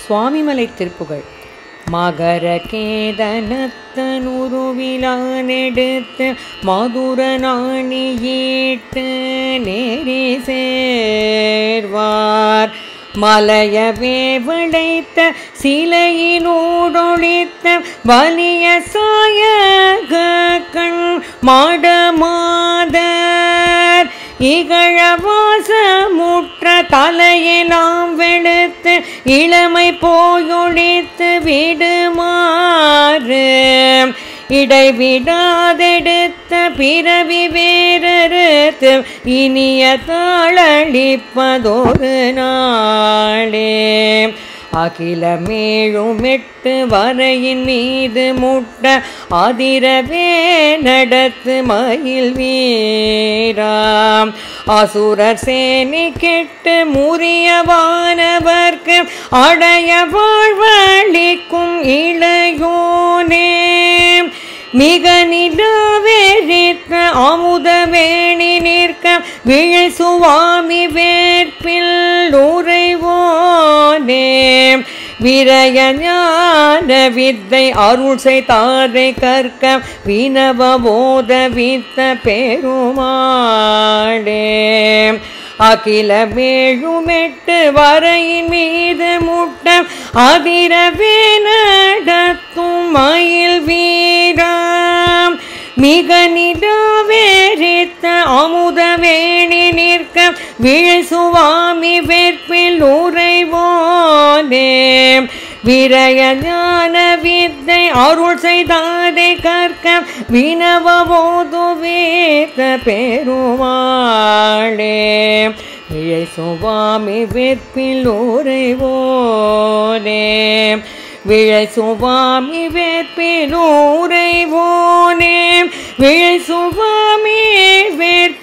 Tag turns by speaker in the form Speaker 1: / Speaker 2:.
Speaker 1: சுவாமிமலை திருப்புகழ் மகர கேதனத்தனுருவிலானெடுத்து மதுர நாணியீட்டு நேரி சேர்வார் மலையவே விளைத்த சிலையினூடொழித்த வலிய சாயகன் மாடமாதர் இகழவாச முற்ற தலையெல்லாம் வெளுத்து இளமை போயொழித்து விடுமாறு இடைவிடாதெடுத்த பிறவி வேறறுத்து இனிய தாளளிப்பதொரு நாளே அகிலமேழும் எட்டு வரையின் மீது முட்ட அதிரவே நடத்து மயில் வீராம் அசுரர் சேனி கெட்டு முறியவானவர்க்கு அடைய வாழ்வழிக்கும் இளையோனே மிக நிலாவேறித்த அமுதவேணி நிற்க விழை சுவாமி வேட்பில் உறைவோனே விரய ஞான வித்தை அருள் செய்தாரை கற்க வினவ போத வித்த பெருமாளே அகில மேழுமெட்டு வரையின் மீது முட்ட அதிரவே நடத்தும் மயில் வீராம் மிக நிலாவேறித்த அமுதவேணி நிற்க விழை சுவாமி வேட்பில் உறைவோனே விரய ஞான வித்தை அருள் செய்தாரை கற்க வினவபோது வேத பெருமாளே விழை சுவாமி வேட்பில் உறைவோனே விழை சுவாமி வேட்பில் உறைவோனே விழை சுவாமி வேட்பில்